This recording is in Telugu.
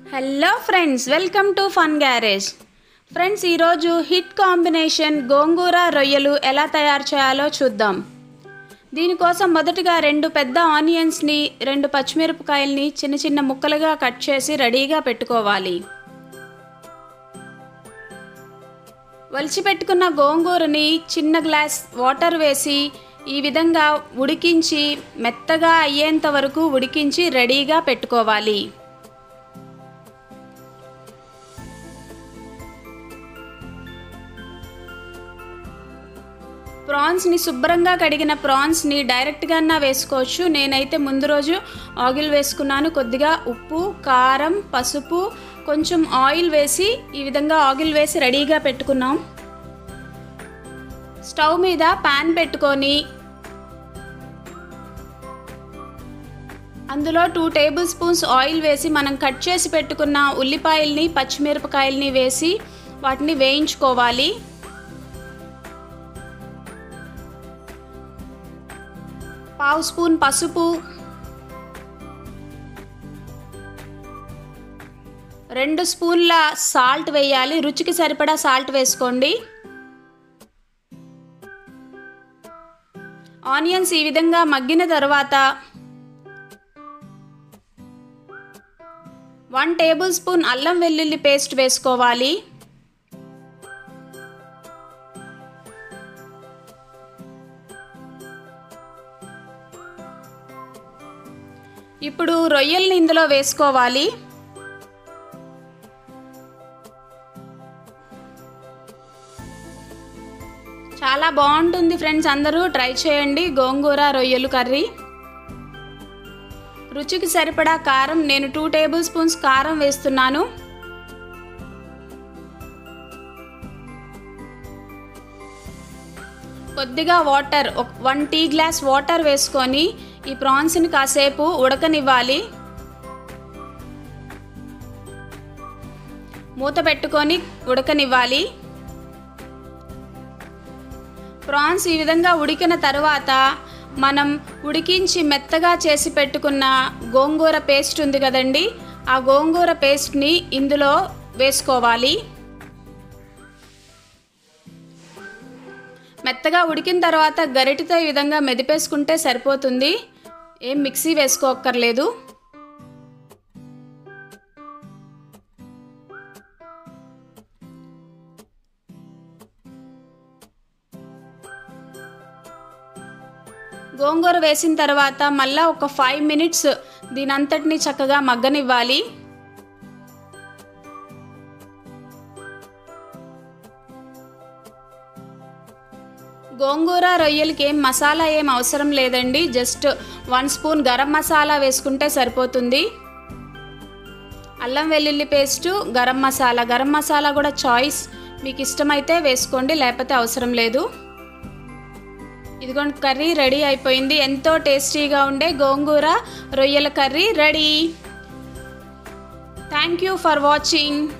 hello friends welcome to fun garage friends ఈరోజు హిట్ కాంబినేషన్ గోంగూర రొయ్యలు ఎలా తయారు చేయాలో చూద్దాం దీనికోసం మొదటగా రెండు పెద్ద ఆనియన్స్ని రెండు పచ్చిమిరపకాయల్ని చిన్న చిన్న ముక్కలుగా కట్ చేసి రెడీగా పెట్టుకోవాలి వలిచిపెట్టుకున్న గోంగూరని చిన్న గ్లాస్ వాటర్ వేసి ఈ విధంగా ఉడికించి మెత్తగా అయ్యేంత వరకు ఉడికించి రెడీగా పెట్టుకోవాలి ప్రాన్స్ని శుభ్రంగా కడిగిన ప్రాన్స్ని డైరెక్ట్గా వేసుకోవచ్చు నేనైతే ముందు రోజు ఆయిల్ వేసుకున్నాను కొద్దిగా ఉప్పు కారం పసుపు కొంచెం ఆయిల్ వేసి ఈ విధంగా ఆయిల్ వేసి రెడీగా పెట్టుకున్నాం స్టవ్ మీద పాన్ పెట్టుకొని అందులో టూ టేబుల్ స్పూన్స్ ఆయిల్ వేసి మనం కట్ చేసి పెట్టుకున్న ఉల్లిపాయల్ని పచ్చిమిరపకాయల్ని వేసి వాటిని వేయించుకోవాలి పావు స్పూన్ పసుపు రెండు స్పూన్ల సాల్ట్ వేయాలి రుచికి సరిపడా సాల్ట్ వేసుకోండి ఆనియన్స్ ఈ విధంగా మగ్గిన తర్వాత వన్ టేబుల్ స్పూన్ అల్లం వెల్లుల్లి పేస్ట్ వేసుకోవాలి ఇప్పుడు రొయ్యల్ని ఇందులో వేసుకోవాలి చాలా బాగుంటుంది ఫ్రెండ్స్ అందరూ ట్రై చేయండి గోంగూర రొయ్యలు కర్రీ రుచికి సరిపడా కారం నేను టూ టేబుల్ స్పూన్స్ కారం వేస్తున్నాను కొద్దిగా water one tea glass water వేసుకొని ఈ ప్రాన్స్ని కాసేపు ఉడకనివ్వాలి మూత పెట్టుకొని ఉడకనివ్వాలి ప్రాన్స్ ఈ విధంగా ఉడికిన తర్వాత మనం ఉడికించి మెత్తగా చేసి పెట్టుకున్న గోంగూర పేస్ట్ ఉంది కదండి ఆ గోంగూర పేస్ట్ని ఇందులో వేసుకోవాలి మెత్తగా ఉడికిన తర్వాత గరిటితో ఈ విధంగా మెదిపేసుకుంటే సరిపోతుంది ఏం మిక్సీ వేసుకోక్కర్లేదు గోంగూర వేసిన తర్వాత మళ్ళీ ఒక ఫైవ్ మినిట్స్ దీనంతటిని చక్కగా మగ్గనివ్వాలి గోంగూర రొయ్యలకి ఏం మసాలా ఏం అవసరం లేదండి just one spoon garam masala వేసుకుంటే సరిపోతుంది అల్లం వెల్లుల్లి పేస్టు గరం మసాలా గరం మసాలా కూడా చాయిస్ మీకు ఇష్టమైతే వేసుకోండి లేకపోతే అవసరం లేదు ఇదిగోండి కర్రీ రెడీ అయిపోయింది ఎంతో టేస్టీగా ఉండే గోంగూర రొయ్యల curry ready thank you for watching